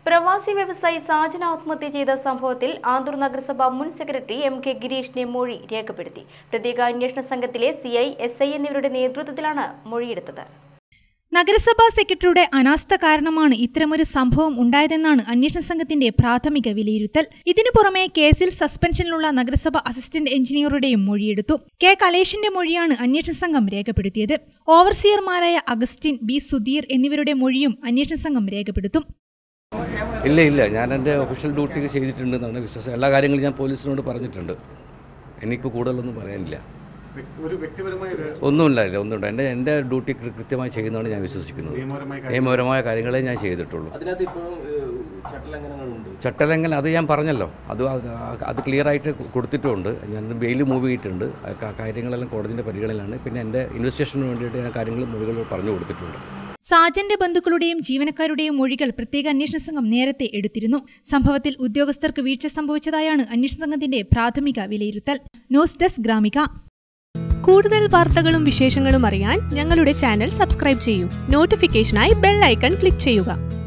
പ്രവാസി വ്യവസായി സാജൻ ആത്മഹത്യ ചെയ്ത സംഭവത്തിൽ ആന്തൂർ നഗരസഭ മുൻ സെക്രട്ടറി എം കെ ഗിരീഷിനെ മൊഴി രേഖപ്പെടുത്തി പ്രത്യേക അന്വേഷണ സംഘത്തിലെ സി ഐ എസ് ഐ എന്നിവരുടെ നേതൃത്വത്തിലാണ് മൊഴിയെടുത്തത് നഗരസഭാ സെക്രട്ടറിയുടെ അനാസ്ഥ കാരണമാണ് ഇത്തരമൊരു സംഭവം ഉണ്ടായതെന്നാണ് അന്വേഷണ സംഘത്തിന്റെ പ്രാഥമിക വിലയിരുത്തൽ ഇതിനു പുറമെ കേസിൽ സസ്പെൻഷനിലുള്ള നഗരസഭ അസിസ്റ്റന്റ് എഞ്ചിനീയറുടെയും മൊഴിയെടുത്തു കെ കലേഷിന്റെ മൊഴിയാണ് അന്വേഷണ സംഘം രേഖപ്പെടുത്തിയത് ഓവർസിയർമാരായ അഗസ്റ്റിൻ ബി സുധീർ എന്നിവരുടെ മൊഴിയും അന്വേഷണ സംഘം രേഖപ്പെടുത്തും ഇല്ല ഇല്ല ഞാൻ എൻ്റെ ഒഫീഷ്യൽ ഡ്യൂട്ടി ചെയ്തിട്ടുണ്ടെന്നാണ് വിശ്വാസം എല്ലാ കാര്യങ്ങളും ഞാൻ പോലീസിനോട് പറഞ്ഞിട്ടുണ്ട് എനിക്കിപ്പോൾ കൂടുതലൊന്നും പറയാനില്ല ഒരു വ്യക്തിപരമായ ഒരു ഒന്നുമില്ല ഇല്ല ഒന്നുമില്ല എൻ്റെ എൻ്റെ ഡ്യൂട്ടി കൃ- കൃത്യമായി ചെയ്യുന്നതാണ് ഞാൻ വിശ്വസിക്കുന്നത് നിയമപരമായ നിയമപരമായ കാര്യങ്ങളെ ഞാൻ ചെയ്തിട്ടുള്ളൂ അതിനകത്ത് ഇപ്പോഴും ഏഹ്, ചട്ടലംഘനങ്ങളുണ്ട് ചട്ടലംഘനം അത് ഞാൻ പറഞ്ഞല്ലോ അത് അത് അത് ക്ലിയർ ആയിട്ട് കൊടുത്തിട്ടുമുണ്ട് ഞാൻ ബെയിൽ മൂവ് ചെയ്തിട്ടുണ്ട് ആ കാ- കാര്യങ്ങളെല്ലാം കോടതിൻ്റെ പരിഗണനയിലാണ് പിന്നെ എൻ്റെ ഇൻവെസ്റ്റിഗേഷന് വേണ്ടിയിട്ട് ഞാൻ കാര്യങ്ങൾ മൊഴികൾ പറഞ്ഞു കൊടുത്തിട്ടുണ്ട് സാജന്റെ ബന്ധുക്കളുടെയും ജീവനക്കാരുടെയും മൊഴികൾ പ്രത്യേക അന്വേഷണ സംഘം നേരത്തെ എടുത്തിരുന്നു സംഭവത്തിൽ ഉദ്യോഗസ്ഥർക്ക് വീഴ്ച സംഭവിച്ചതായാണ് അന്വേഷണ സംഘത്തിന്റെ പ്രാഥമിക വിലയിരുത്തൽ ന്യൂസ് ഡെസ്ക് ഗ്രാമിക കൂടുതൽ വാർത്തകളും വിശേഷങ്ങളും അറിയാൻ ഞങ്ങളുടെ ചാനൽ സബ്സ്ക്രൈബ് ചെയ്യൂ നോട്ടിഫിക്കേഷനായി ബെൽ ഐക്കൺ ക്ലിക്ക് ചെയ്യുക